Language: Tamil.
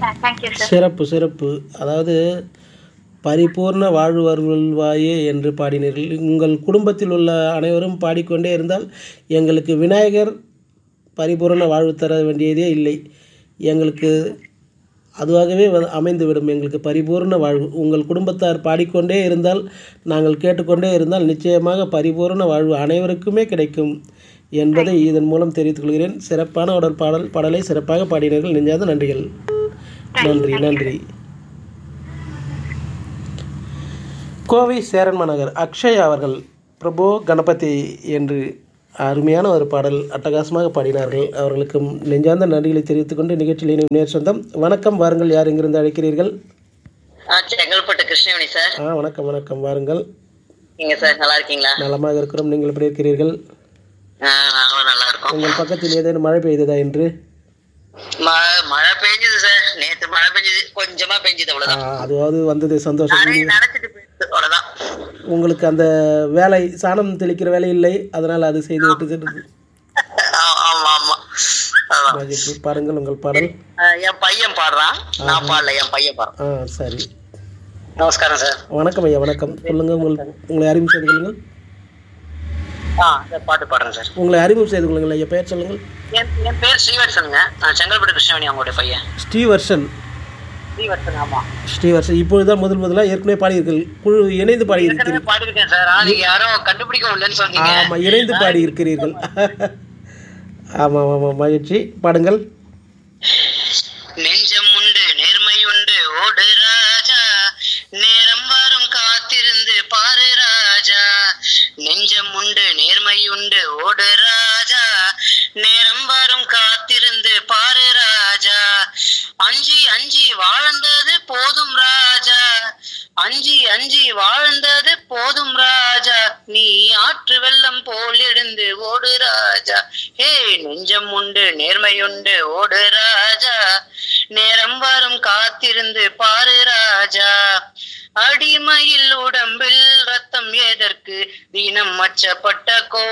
தேங்க்யூ சார் சிறப்பு சிறப்பு அதாவது பரிபூர்ண வாழ்வு வருவாயே என்று பாடினீர்கள் உங்கள் குடும்பத்தில் உள்ள அனைவரும் பாடிக்கொண்டே இருந்தால் எங்களுக்கு விநாயகர் பரிபூர்ண வாழ்வு தர வேண்டியதே இல்லை எங்களுக்கு அதுவாகவே வ- அமைந்துவிடும் எங்களுக்கு பரிபூர்ண வாழ்வு உங்கள் குடும்பத்தார் பாடிக்கொண்டே இருந்தால் நாங்கள் கேட்டுக்கொண்டே இருந்தால் நிச்சயமாக பரிபூர்ண வாழ்வு அனைவருக்குமே கிடைக்கும் என்பதை இதன் மூலம் தெரிவித்துக் கொள்கிறேன் சிறப்பான ஒரு பாடல் பாடலை சிறப்பாக பாடினீர்கள் நெஞ்சாத நன்றிகள் நன்றி நன்றி கோவை சேரன்ம நகர் அக்ஷய் அவர்கள் பிரபு கணபதி என்று அருமையான ஒரு பாடல் அட்டகாசமாக பாடினார்கள் அவர்களுக்கு நெஞ்சார்ந்த நன்றிகளை தெரிவித்துக் கொண்டு நிகழ்ச்சியில் இணையும் நேர் சொந்தம் வணக்கம் வாருங்கள் யார் எங்கிருந்து அழைக்கிறீர்கள் ஆ செங்கல்பட்டு கிருஷ்ணவேணி சார் ஆ வணக்கம் வணக்கம் வாருங்கள் நீங்க சார் நல்லா இருக்கீங்களா நலமாக இருக்கிறோம் நீங்கள் எப்படி இருக்கிறீர்கள் ஆ, நாங்களும் நல்லா இருக்கோம் உங்கள் பக்கத்தில் ஏதேனும் மழை பெய்ததா என்று ம- மழை பெஞ்சது சார் நேத்து மழை பெஞ்சது கொஞ்சமா பெஞ்சது ஆ, அவ்வளவுதான் அதுவாவது வந்தது சந்தோஷம் நிறைய நனைச்சிட்டு போயிடுச்சு அவ்வளவுதான் உங்களுக்கு அந்த வேலை சாணம் தெளிக்கிற வேலை இல்லை அதனால் அது செய்து விட்டு ஆ- ஆமா ஆமா அதான். மகிழ்ச்சி. பாருங்கள் உங்கள் பாடல் ஆ, என் பையன் பாடுறான் நான் பாடல என் பையன் பாடுறான் ஆ சரி நமஸ்காரம் சார் வணக்கம் ஐயா வணக்கம் சொல்லுங்க உங்கள் உங்களை அறிமுகம் செய்து கொள்ளுங்கள் ஆ இந்த பாட்டு பாடுறேன் சார் உங்களை அறிமுகம் செய்து கொள்ளுங்கள் ஐயா பெயர் சொல்லுங்கள் என் என் பேர் ஸ்ரீவர்சனுங்க நான் செங்கல்பட்டு கிருஷ்ணவேணி அவங்களுடைய பையன் ஸ்ரீவர்ஷன் ஸ்ரீவர்சன் ஆமா ஸ்ரீவர்ஷன் இப்பொழுதுதான் முதல் முதலாக ஏற்கனவே பாடியிருக்கீர்கள் குழு இணைந்து பாடியிருக்கிறீர்கள் ஏற்கனவே பாடிருக்கேன் சார் ஆனா நீங்க யாரும் கண்டுபிடிக்க இல்லைன்னு சொன்னீங்க ஆமாம் இணைந்து பாடியிருக்கிறீர்கள் ஆமாம் ஆமாம் மகிழ்ச்சி பாடுங்கள் நெஞ்சம் உண்டு நேர்மை உண்டு ஓடு ராஜா நேரம் வரும் காத்திருந்து பாரு ராஜா நெஞ்சம் உண்டு நேர்மை உண்டு ஓடு ராஜா நேரம் வரும் காத்திருந்து பாரு ராஜா அஞ்சி அஞ்சி வாழ்ந்தது போதும் ராஜா அஞ்சி அஞ்சி வாழ்ந்தது போதும் ராஜா நீ ஆற்று வெள்ளம் போல் எழுந்து ஓடு ராஜா ஹே நெஞ்சம் உண்டு நேர்மை உண்டு ஓடு ராஜா நேரம் வரும் காத்திருந்து பாரு ராஜா அடிமையில் உடம்பில் ரத்தம் எதற்கு தினம் மச்சப்பட்ட கோ